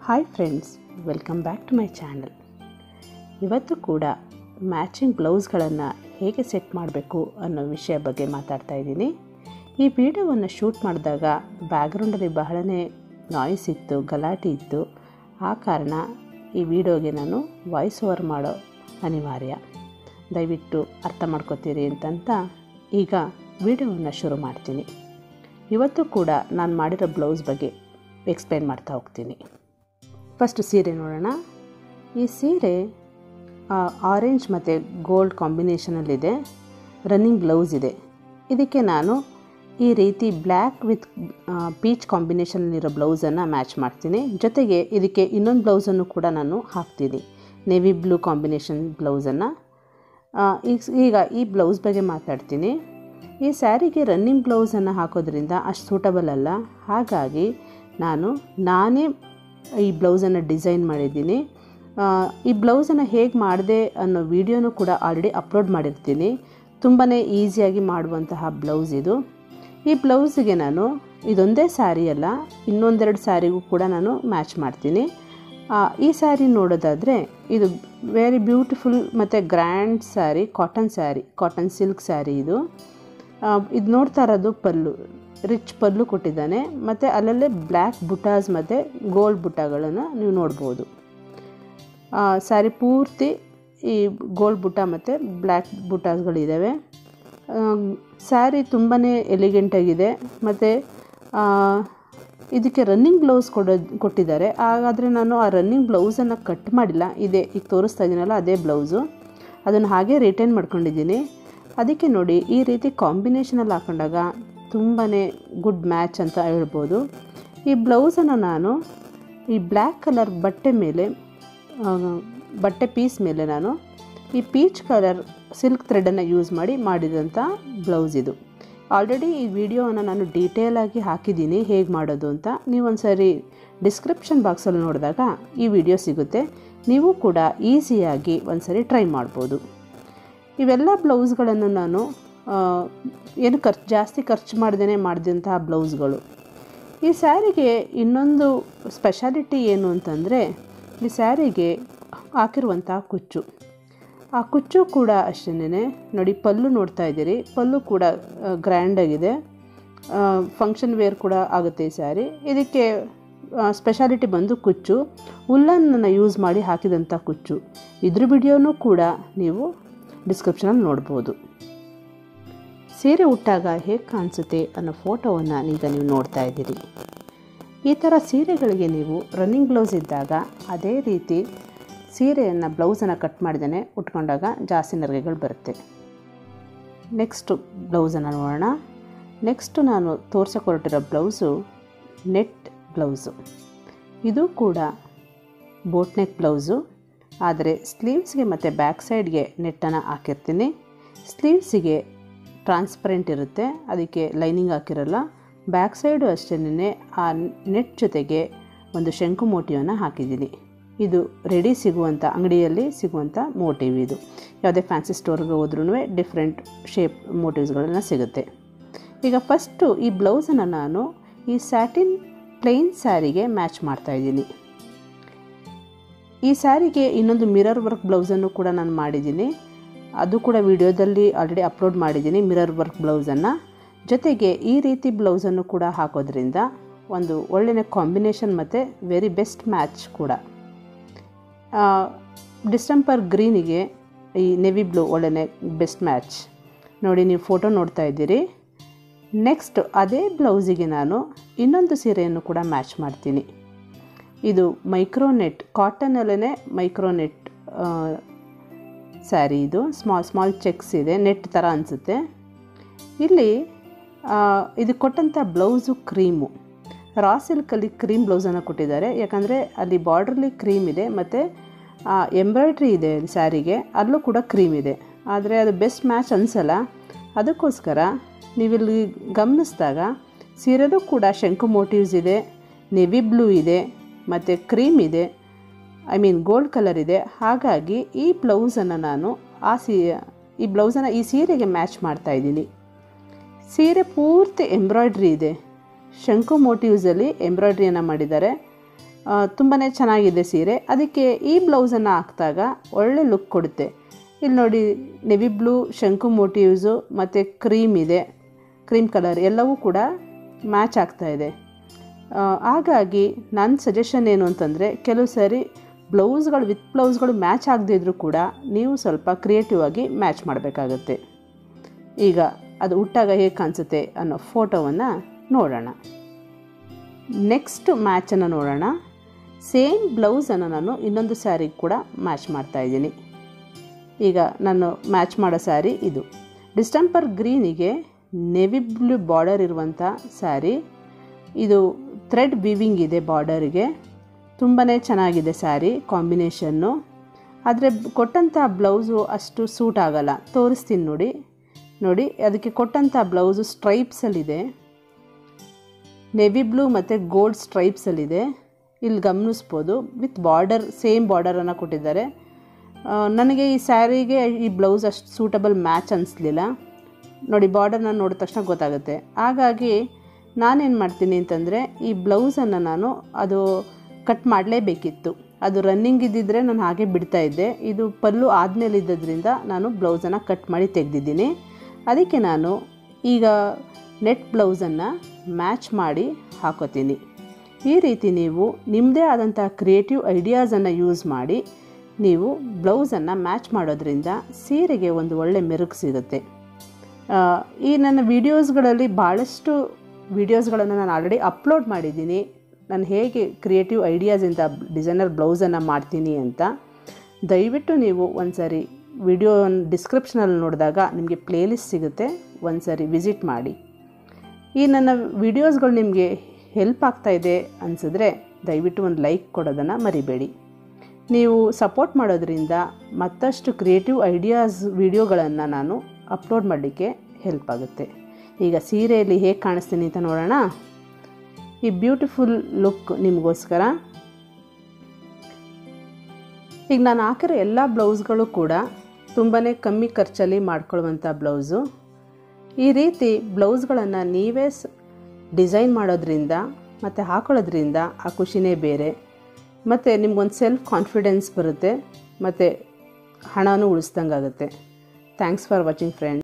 hi friends welcome back to my channel ಇವತ್ತು ಕೂಡ matching ಬ್ಲೌಸ್ಗಳನ್ನು ಹೇಗೆ ಸೆಟ್ ಮಾಡಬೇಕು ಅನ್ನೋ ವಿಷಯ ಬಗ್ಗೆ ಮಾತಾಡ್ತಾ ಇದ್ದೀನಿ ಈ ವಿಡಿಯೋವನ್ನು ಶೂಟ್ ಮಾಡಿದಾಗ ಬ್ಯಾಕ್ಗ್ರೌಂಡಲ್ಲಿ ಬಹಳನೇ ನಾಯ್ಸ್ ಇತ್ತು ಗಲಾಟೆ ಇತ್ತು ಆ ಕಾರಣ ಈ ವಿಡಿಯೋಗೆ ನಾನು ವಾಯ್ಸ್ ಓವರ್ ಮಾಡೋ ಅನಿವಾರ್ಯ ದಯವಿಟ್ಟು ಅರ್ಥ ಮಾಡ್ಕೋತೀರಿ ಅಂತಂತ ಈಗ ವಿಡಿಯೋವನ್ನು ಶುರು ಮಾಡ್ತೀನಿ ಇವತ್ತು ಕೂಡ ನಾನು ಮಾಡಿರೋ ಬ್ಲೌಸ್ ಬಗ್ಗೆ ಎಕ್ಸ್ಪ್ಲೇನ್ ಮಾಡ್ತಾ ಹೋಗ್ತೀನಿ ಫಸ್ಟ್ ಸೀರೆ ನೋಡೋಣ ಈ ಸೀರೆ ಆರೆಂಜ್ ಮತ್ತು ಗೋಲ್ಡ್ ಕಾಂಬಿನೇಷನಲ್ಲಿದೆ ರನ್ನಿಂಗ್ ಬ್ಲೌಸ್ ಇದೆ ಇದಕ್ಕೆ ನಾನು ಈ ರೀತಿ ಬ್ಲ್ಯಾಕ್ ವಿತ್ ಪೀಚ್ ಕಾಂಬಿನೇಷನಲ್ಲಿರೋ ಬ್ಲೌಸನ್ನು ಮ್ಯಾಚ್ ಮಾಡ್ತೀನಿ ಜೊತೆಗೆ ಇದಕ್ಕೆ ಇನ್ನೊಂದು ಬ್ಲೌಸನ್ನು ಕೂಡ ನಾನು ಹಾಕ್ತೀನಿ ನೆವಿ ಬ್ಲೂ ಕಾಂಬಿನೇಷನ್ ಬ್ಲೌಸನ್ನು ಈಗ ಈಗ ಈ ಬ್ಲೌಸ್ ಬಗ್ಗೆ ಮಾತಾಡ್ತೀನಿ ಈ ಸ್ಯಾರಿಗೆ ರನ್ನಿಂಗ್ ಬ್ಲೌಸನ್ನು ಹಾಕೋದ್ರಿಂದ ಅಷ್ಟು ಸೂಟಬಲ್ ಅಲ್ಲ ಹಾಗಾಗಿ ನಾನು ನಾನೇ ಈ ಬ್ಲೌಸನ್ನು ಡಿಸೈನ್ ಮಾಡಿದ್ದೀನಿ ಈ ಬ್ಲೌಸನ್ನು ಹೇಗೆ ಮಾಡಿದೆ ಅನ್ನೋ ವಿಡಿಯೋನೂ ಕೂಡ ಆಲ್ರೆಡಿ ಅಪ್ಲೋಡ್ ಮಾಡಿರ್ತೀನಿ ತುಂಬಾ ಈಸಿಯಾಗಿ ಮಾಡುವಂತಹ ಬ್ಲೌಸ್ ಇದು ಈ ಬ್ಲೌಸಿಗೆ ನಾನು ಇದೊಂದೇ ಸ್ಯಾರಿ ಅಲ್ಲ ಇನ್ನೊಂದೆರಡು ಸ್ಯಾರಿಗೂ ಕೂಡ ನಾನು ಮ್ಯಾಚ್ ಮಾಡ್ತೀನಿ ಈ ಸ್ಯಾರಿ ನೋಡೋದಾದರೆ ಇದು ವೆರಿ ಬ್ಯೂಟಿಫುಲ್ ಮತ್ತು grand sari cotton sari cotton silk sari ಇದು ಇದು ನೋಡ್ತಾ ಇರೋದು ಪಲ್ಲು ರಿಚ್ ಪಲ್ಲು ಕೊಟ್ಟಿದ್ದಾನೆ ಮತ್ತು ಅಲ್ಲಲ್ಲೇ ಬ್ಲ್ಯಾಕ್ ಬುಟಾಸ್ ಮತ್ತು ಗೋಲ್ಡ್ ಬುಟಾಗಳನ್ನು ನೀವು ನೋಡ್ಬೋದು ಸ್ಯಾರಿ ಪೂರ್ತಿ ಈ ಗೋಲ್ಡ್ ಬುಟ್ಟ ಮತ್ತು ಬ್ಲ್ಯಾಕ್ ಬುಟಾಸ್ಗಳಿದ್ದಾವೆ ಸ್ಯಾರಿ ತುಂಬಾ ಎಲಿಗೆಂಟಾಗಿದೆ ಮತ್ತು ಇದಕ್ಕೆ ರನ್ನಿಂಗ್ ಬ್ಲೌಸ್ ಕೊಡೋದು ಕೊಟ್ಟಿದ್ದಾರೆ ಹಾಗಾದರೆ ನಾನು ಆ ರನ್ನಿಂಗ್ ಬ್ಲೌಸನ್ನು ಕಟ್ ಮಾಡಿಲ್ಲ ಇದೆ ಈಗ ತೋರಿಸ್ತಾ ಇದ್ದೀನಲ್ಲ ಅದೇ ಬ್ಲೌಸು ಅದನ್ನು ಹಾಗೆ ರಿಟರ್ನ್ ಮಾಡ್ಕೊಂಡಿದ್ದೀನಿ ಅದಕ್ಕೆ ನೋಡಿ ಈ ರೀತಿ ಕಾಂಬಿನೇಷನಲ್ಲಿ ಹಾಕೊಂಡಾಗ ತುಂಬಾ ಗುಡ್ ಮ್ಯಾಚ್ ಅಂತ ಹೇಳ್ಬೋದು ಈ ಬ್ಲೌಸನ್ನು ನಾನು ಈ ಬ್ಲ್ಯಾಕ್ ಕಲರ್ ಬಟ್ಟೆ ಮೇಲೆ ಬಟ್ಟೆ ಪೀಸ್ ಮೇಲೆ ನಾನು ಈ ಪೀಚ್ ಕಲರ್ ಸಿಲ್ಕ್ ಥ್ರೆಡನ್ನು ಯೂಸ್ ಮಾಡಿ ಮಾಡಿದಂಥ ಬ್ಲೌಸ್ ಇದು ಆಲ್ರೆಡಿ ಈ ವಿಡಿಯೋವನ್ನು ನಾನು ಡೀಟೇಲಾಗಿ ಹಾಕಿದ್ದೀನಿ ಹೇಗೆ ಮಾಡೋದು ಅಂತ ನೀವೊಂದು ಸರಿ ಡಿಸ್ಕ್ರಿಪ್ಷನ್ ಬಾಕ್ಸಲ್ಲಿ ನೋಡಿದಾಗ ಈ ವಿಡಿಯೋ ಸಿಗುತ್ತೆ ನೀವು ಕೂಡ ಈಸಿಯಾಗಿ ಒಂದು ಸರಿ ಟ್ರೈ ಮಾಡ್ಬೋದು ಇವೆಲ್ಲ ಬ್ಲೌಸ್ಗಳನ್ನು ನಾನು ಏನು ಖರ್ಚು ಜಾಸ್ತಿ ಖರ್ಚು ಮಾಡ್ದೇ ಮಾಡಿದಂತಹ ಬ್ಲೌಸ್ಗಳು ಈ ಸ್ಯಾರಿಗೆ ಇನ್ನೊಂದು ಸ್ಪೆಷಾಲಿಟಿ ಏನು ಅಂತಂದರೆ ಈ ಸ್ಯಾರಿಗೆ ಹಾಕಿರುವಂಥ ಕುಚ್ಚು ಆ ಕುಚ್ಚು ಕೂಡ ಅಷ್ಟೇ ನೋಡಿ ಪಲ್ಲು ನೋಡ್ತಾ ಇದ್ದೀರಿ ಪಲ್ಲು ಕೂಡ ಗ್ರ್ಯಾಂಡಾಗಿದೆ ಫಂಕ್ಷನ್ ವೇರ್ ಕೂಡ ಆಗುತ್ತೆ ಈ ಸ್ಯಾರಿ ಇದಕ್ಕೆ ಸ್ಪೆಷಾಲಿಟಿ ಬಂದು ಕುಚ್ಚು ಉಲ್ಲನ್ನು ಯೂಸ್ ಮಾಡಿ ಹಾಕಿದಂಥ ಕುಚ್ಚು ಇದ್ರ ವಿಡಿಯೋನೂ ಕೂಡ ನೀವು ಡಿಸ್ಕ್ರಿಪ್ಷನಲ್ಲಿ ನೋಡ್ಬೋದು ಸೀರೆ ಉಟ್ಟಾಗ ಹೇಗೆ ಕಾಣಿಸುತ್ತೆ ಅನ್ನೋ ಫೋಟೋವನ್ನು ಈಗ ನೀವು ನೋಡ್ತಾ ಇದ್ದೀರಿ ಈ ಥರ ಸೀರೆಗಳಿಗೆ ನೀವು ರನ್ನಿಂಗ್ ಬ್ಲೌಸ್ ಇದ್ದಾಗ ಅದೇ ರೀತಿ ಸೀರೆಯನ್ನು ಬ್ಲೌಸನ್ನು ಕಟ್ ಮಾಡಿದೇ ಉಟ್ಕೊಂಡಾಗ ಜಾಸ್ತಿ ನರಿಗೆಗಳು ಬರುತ್ತೆ ನೆಕ್ಸ್ಟು ಬ್ಲೌಸನ್ನು ನೋಡೋಣ ನೆಕ್ಸ್ಟು ನಾನು ತೋರ್ಸಕ್ಕೆ ಬ್ಲೌಸು ನೆಟ್ ಬ್ಲೌಸು ಇದು ಕೂಡ ಬೋಟ್ ನೆಕ್ ಬ್ಲೌಸು ಆದರೆ ಸ್ಲೀವ್ಸ್ಗೆ ಮತ್ತು ಬ್ಯಾಕ್ ಸೈಡ್ಗೆ ನೆಟ್ಟನ್ನು ಹಾಕಿರ್ತೀನಿ ಸ್ಲೀವ್ಸಿಗೆ ಟ್ರಾನ್ಸ್ಪರೆಂಟ್ ಇರುತ್ತೆ ಅದಕ್ಕೆ ಲೈನಿಂಗ್ ಹಾಕಿರಲ್ಲ ಬ್ಯಾಕ್ ಸೈಡು ಅಷ್ಟೇ ಆ ನೆಟ್ ಜೊತೆಗೆ ಒಂದು ಶಂಕು ಮೋಟಿವನ್ನು ಹಾಕಿದ್ದೀನಿ ಇದು ರೆಡಿ ಸಿಗುವಂಥ ಅಂಗಡಿಯಲ್ಲಿ ಸಿಗುವಂಥ ಮೋಟಿವ್ ಇದು ಯಾವುದೇ ಫ್ಯಾನ್ಸಿ ಸ್ಟೋರ್ಗೆ ಹೋದ್ರೂ ಡಿಫ್ರೆಂಟ್ ಶೇಪ್ ಮೋಟಿವ್ಸ್ಗಳೆಲ್ಲ ಸಿಗುತ್ತೆ ಈಗ ಫಸ್ಟು ಈ ಬ್ಲೌಸನ್ನು ನಾನು ಈ ಸ್ಯಾಟಿನ್ ಪ್ಲೇನ್ ಸ್ಯಾರಿಗೆ ಮ್ಯಾಚ್ ಮಾಡ್ತಾಯಿದ್ದೀನಿ ಈ ಸ್ಯಾರಿಗೆ ಇನ್ನೊಂದು ಮಿರರ್ ವರ್ಕ್ ಬ್ಲೌಸನ್ನು ಕೂಡ ನಾನು ಮಾಡಿದ್ದೀನಿ ಅದು ಕೂಡ ವಿಡಿಯೋದಲ್ಲಿ ಆಲ್ರೆಡಿ ಅಪ್ಲೋಡ್ ಮಾಡಿದ್ದೀನಿ ಮಿರರ್ ವರ್ಕ್ ಬ್ಲೌಸನ್ನು ಜೊತೆಗೆ ಈ ರೀತಿ ಬ್ಲೌಸನ್ನು ಕೂಡ ಹಾಕೋದ್ರಿಂದ ಒಂದು ಒಳ್ಳೆಯ ಕಾಂಬಿನೇಷನ್ ಮತ್ತು ವೆರಿ ಬೆಸ್ಟ್ ಮ್ಯಾಚ್ ಕೂಡ ಡಿಸ್ಟಂಪರ್ ಗ್ರೀನಿಗೆ ಈ ನೆವಿ ಬ್ಲೂ ಒಳ್ಳೆಯ ಬೆಸ್ಟ್ ಮ್ಯಾಚ್ ನೋಡಿ ನೀವು ಫೋಟೋ ನೋಡ್ತಾ ಇದ್ದೀರಿ ನೆಕ್ಸ್ಟ್ ಅದೇ ಬ್ಲೌಸಿಗೆ ನಾನು ಇನ್ನೊಂದು ಸೀರೆಯನ್ನು ಕೂಡ ಮ್ಯಾಚ್ ಮಾಡ್ತೀನಿ ಇದು ಮೈಕ್ರೋನೆಟ್ ಕಾಟನಲ್ಲೇ ಮೈಕ್ರೋನೆಟ್ ಸ್ಯಾರಿ ಇದು ಸ್ಮಾಲ್ ಸ್ಮಾಲ್ ಚೆಕ್ಸ್ ಇದೆ ನೆಟ್ ಥರ ಅನಿಸುತ್ತೆ ಇಲ್ಲಿ ಇದು ಕೊಟ್ಟಂಥ ಬ್ಲೌಸು ಕ್ರೀಮು ರಾ ಸಿಲ್ಕಲ್ಲಿ ಕ್ರೀಮ್ ಬ್ಲೌಸನ್ನು ಕೊಟ್ಟಿದ್ದಾರೆ ಯಾಕಂದರೆ ಅಲ್ಲಿ ಬಾರ್ಡ್ರಲ್ಲಿ ಕ್ರೀಮ್ ಇದೆ ಮತ್ತು ಎಂಬ್ರಾಯ್ಡ್ರಿ ಇದೆ ಸ್ಯಾರಿಗೆ ಅಲ್ಲೂ ಕೂಡ ಕ್ರೀಮ್ ಇದೆ ಆದರೆ ಅದು ಬೆಸ್ಟ್ ಮ್ಯಾಚ್ ಅನಿಸಲ್ಲ ಅದಕ್ಕೋಸ್ಕರ ನೀವಿಲ್ಲಿ ಗಮನಿಸಿದಾಗ ಸೀರೆಲೂ ಕೂಡ ಶಂಕು ಮೋಟಿವ್ಸ್ ಇದೆ ನೆವಿ ಬ್ಲೂ ಇದೆ ಮತ್ತು ಕ್ರೀಮ್ ಇದೆ ಐ ಮೀನ್ ಗೋಲ್ಡ್ ಕಲರ್ ಇದೆ ಹಾಗಾಗಿ ಈ ಬ್ಲೌಸನ್ನು ನಾನು ಆ ಸೀ ಈ ಬ್ಲೌಸನ್ನು ಈ ಸೀರೆಗೆ ಮ್ಯಾಚ್ ಮಾಡ್ತಾಯಿದ್ದೀನಿ ಸೀರೆ ಪೂರ್ತಿ ಎಂಬ್ರಾಯ್ಡ್ರಿ ಇದೆ ಶಂಕು ಮೋಟಿವ್ಸಲ್ಲಿ ಎಂಬ್ರಾಯ್ಡ್ರಿಯನ್ನು ಮಾಡಿದ್ದಾರೆ ತುಂಬಾ ಚೆನ್ನಾಗಿದೆ ಸೀರೆ ಅದಕ್ಕೆ ಈ ಬ್ಲೌಸನ್ನು ಹಾಕಿದಾಗ ಒಳ್ಳೆ ಲುಕ್ ಕೊಡುತ್ತೆ ಇಲ್ಲಿ ನೋಡಿ ನೆವಿ ಬ್ಲೂ ಶಂಕು ಮೋಟಿವ್ಸು ಮತ್ತು ಕ್ರೀಮ್ ಇದೆ ಕ್ರೀಮ್ ಕಲರ್ ಎಲ್ಲವೂ ಕೂಡ ಮ್ಯಾಚ್ ಆಗ್ತಾ ಇದೆ ಆ, ಹಾಗಾಗಿ ನನ್ನ ಸಜೆಷನ್ ಏನು ಅಂತಂದರೆ ಕೆಲವು ಸಾರಿ ಬ್ಲೌಸ್ಗಳು ವಿತ್ ಬ್ಲೌಸ್ಗಳು ಮ್ಯಾಚ್ ಆಗದಿದ್ರೂ ಕೂಡ ನೀವು ಸ್ವಲ್ಪ ಕ್ರಿಯೇಟಿವ್ ಆಗಿ ಮ್ಯಾಚ್ ಮಾಡಬೇಕಾಗತ್ತೆ ಈಗ ಅದು ಉಟ್ಟಾಗ ಹೇಗೆ ಕಾಣಿಸುತ್ತೆ ಅನ್ನೋ ಫೋಟೋವನ್ನು ನೋಡೋಣ ನೆಕ್ಸ್ಟ್ ಮ್ಯಾಚನ್ನು ನೋಡೋಣ ಸೇಮ್ ಬ್ಲೌಸನ್ನು ನಾನು ಇನ್ನೊಂದು ಸ್ಯಾರಿಗೆ ಕೂಡ ಮ್ಯಾಚ್ ಮಾಡ್ತಾ ಇದ್ದೀನಿ ಈಗ ನಾನು ಮ್ಯಾಚ್ ಮಾಡೋ ಸ್ಯಾರಿ ಇದು ಡಿಸ್ಟಂಪರ್ ಗ್ರೀನಿಗೆ ನೆವಿ ಬ್ಲೂ ಬಾರ್ಡರ್ ಇರುವಂಥ ಸ್ಯಾರಿ ಇದು ಥ್ರೆಡ್ ವಿವಿಂಗ್ ಇದೆ ಬಾರ್ಡರಿಗೆ ತುಂಬಾ ಚೆನ್ನಾಗಿದೆ ಸ್ಯಾರಿ ಕಾಂಬಿನೇಷನ್ನು ಆದರೆ ಕೊಟ್ಟಂಥ ಬ್ಲೌಸು ಅಷ್ಟು ಸೂಟ್ ಆಗಲ್ಲ ತೋರಿಸ್ತೀನಿ ನೋಡಿ ನೋಡಿ ಅದಕ್ಕೆ ಕೊಟ್ಟಂಥ ಬ್ಲೌಸು ಸ್ಟ್ರೈಪ್ಸಲ್ಲಿದೆ ನೆವಿ ಬ್ಲೂ ಮತ್ತು ಗೋಲ್ಡ್ ಸ್ಟ್ರೈಪ್ಸಲ್ಲಿದೆ ಇಲ್ಲಿ ಗಮನಿಸ್ಬೋದು ವಿತ್ ಬಾರ್ಡರ್ ಸೇಮ್ ಬಾರ್ಡರನ್ನು ಕೊಟ್ಟಿದ್ದಾರೆ ಆ, ನನಗೆ ಈ ಸ್ಯಾರಿಗೆ ಈ ಬ್ಲೌಸ್ ಅಷ್ಟು ಸೂಟಬಲ್ ಮ್ಯಾಚ್ ಅನಿಸ್ಲಿಲ್ಲ ನೋಡಿ ಬಾರ್ಡರ್ನ ನೋಡಿದ ತಕ್ಷಣ ಗೊತ್ತಾಗುತ್ತೆ ಹಾಗಾಗಿ ನಾನೇನು ಮಾಡ್ತೀನಿ ಅಂತಂದರೆ ಈ ಬ್ಲೌಸನ್ನು ನಾನು ಅದು ಕಟ್ ಮಾಡಲೇಬೇಕಿತ್ತು ಅದು ರನ್ನಿಂಗ್ ಇದ್ದಿದ್ದರೆ ನಾನು ಹಾಗೆ ಬಿಡ್ತಾ ಇದ್ದೆ ಇದು ಪಲ್ಲು ಆದಮೇಲೆ ಇದ್ದದ್ರಿಂದ ನಾನು ಬ್ಲೌಸನ್ನು ಕಟ್ ಮಾಡಿ ತೆಗೆದಿದ್ದೀನಿ ಅದಕ್ಕೆ ನಾನು ಈಗ ನೆಟ್ ಬ್ಲೌಸನ್ನು ಮ್ಯಾಚ್ ಮಾಡಿ ಹಾಕೋತೀನಿ ಈ ರೀತಿ ನೀವು ನಿಮ್ಮದೇ ಆದಂಥ ಕ್ರಿಯೇಟಿವ್ ಐಡಿಯಾಸನ್ನು ಯೂಸ್ ಮಾಡಿ ನೀವು ಬ್ಲೌಸನ್ನು ಮ್ಯಾಚ್ ಮಾಡೋದ್ರಿಂದ ಸೀರೆಗೆ ಒಂದು ಒಳ್ಳೆ ಮೆರುಗು ಸಿಗುತ್ತೆ ಆ, ಈ ನನ್ನ ವೀಡಿಯೋಸ್ಗಳಲ್ಲಿ ಭಾಳಷ್ಟು ವೀಡಿಯೋಸ್ಗಳನ್ನು ನಾನು ಆಲ್ರೆಡಿ ಅಪ್ಲೋಡ್ ಮಾಡಿದ್ದೀನಿ ನಾನು ಹೇಗೆ ಕ್ರಿಯೇಟಿವ್ ಐಡಿಯಾಸಿಂದ ಡಿಸೈನರ್ ಬ್ಲೌಸನ್ನು ಮಾಡ್ತೀನಿ ಅಂತ ದಯವಿಟ್ಟು ನೀವು ಒಂದು ಸಾರಿ ವಿಡಿಯೋ ಡಿಸ್ಕ್ರಿಪ್ಷನಲ್ಲಿ ನೋಡಿದಾಗ ನಿಮಗೆ ಪ್ಲೇಲಿಸ್ಟ್ ಸಿಗುತ್ತೆ ಒಂದು ಸಾರಿ ವಿಸಿಟ್ ಮಾಡಿ ಈ ನನ್ನ ವೀಡಿಯೋಸ್ಗಳು ನಿಮಗೆ ಹೆಲ್ಪ್ ಆಗ್ತಾ ಇದೆ ಅನಿಸಿದ್ರೆ ದಯವಿಟ್ಟು ಒಂದು ಲೈಕ್ ಕೊಡೋದನ್ನು ಮರಿಬೇಡಿ ನೀವು ಸಪೋರ್ಟ್ ಮಾಡೋದ್ರಿಂದ ಮತ್ತಷ್ಟು ಕ್ರಿಯೇಟಿವ್ ಐಡಿಯಾಸ್ ವಿಡಿಯೋಗಳನ್ನು ನಾನು ಅಪ್ಲೋಡ್ ಮಾಡಲಿಕ್ಕೆ ಹೆಲ್ಪ್ ಆಗುತ್ತೆ ಈಗ ಸೀರೆಯಲ್ಲಿ ಹೇಗೆ ಕಾಣಿಸ್ತೀನಿ ಅಂತ ನೋಡೋಣ ಈ ಬ್ಯೂಟಿಫುಲ್ ಲುಕ್ ನಿಮಗೋಸ್ಕರ ಈಗ ನಾನು ಹಾಕಿರೋ ಎಲ್ಲ ಬ್ಲೌಸ್ಗಳು ಕೂಡ ತುಂಬಾ ಕಮ್ಮಿ ಖರ್ಚಲ್ಲಿ ಮಾಡ್ಕೊಳ್ಳುವಂಥ ಬ್ಲೌಸು ಈ ರೀತಿ ಬ್ಲೌಸ್ಗಳನ್ನು ನೀವೇ ಸ್ ಡಿಸೈನ್ ಮಾಡೋದ್ರಿಂದ ಮತ್ತು ಹಾಕೊಳ್ಳೋದ್ರಿಂದ ಆ ಖುಷಿನೇ ಬೇರೆ ಮತ್ತು ನಿಮ್ಗೊಂದು ಸೆಲ್ಫ್ ಕಾನ್ಫಿಡೆನ್ಸ್ ಬರುತ್ತೆ ಮತ್ತು ಹಣನೂ ಉಳಿಸ್ದಂಗೆ ಆಗುತ್ತೆ ಥ್ಯಾಂಕ್ಸ್ ಫಾರ್ ವಾಚಿಂಗ್ ಫ್ರೆಂಡ್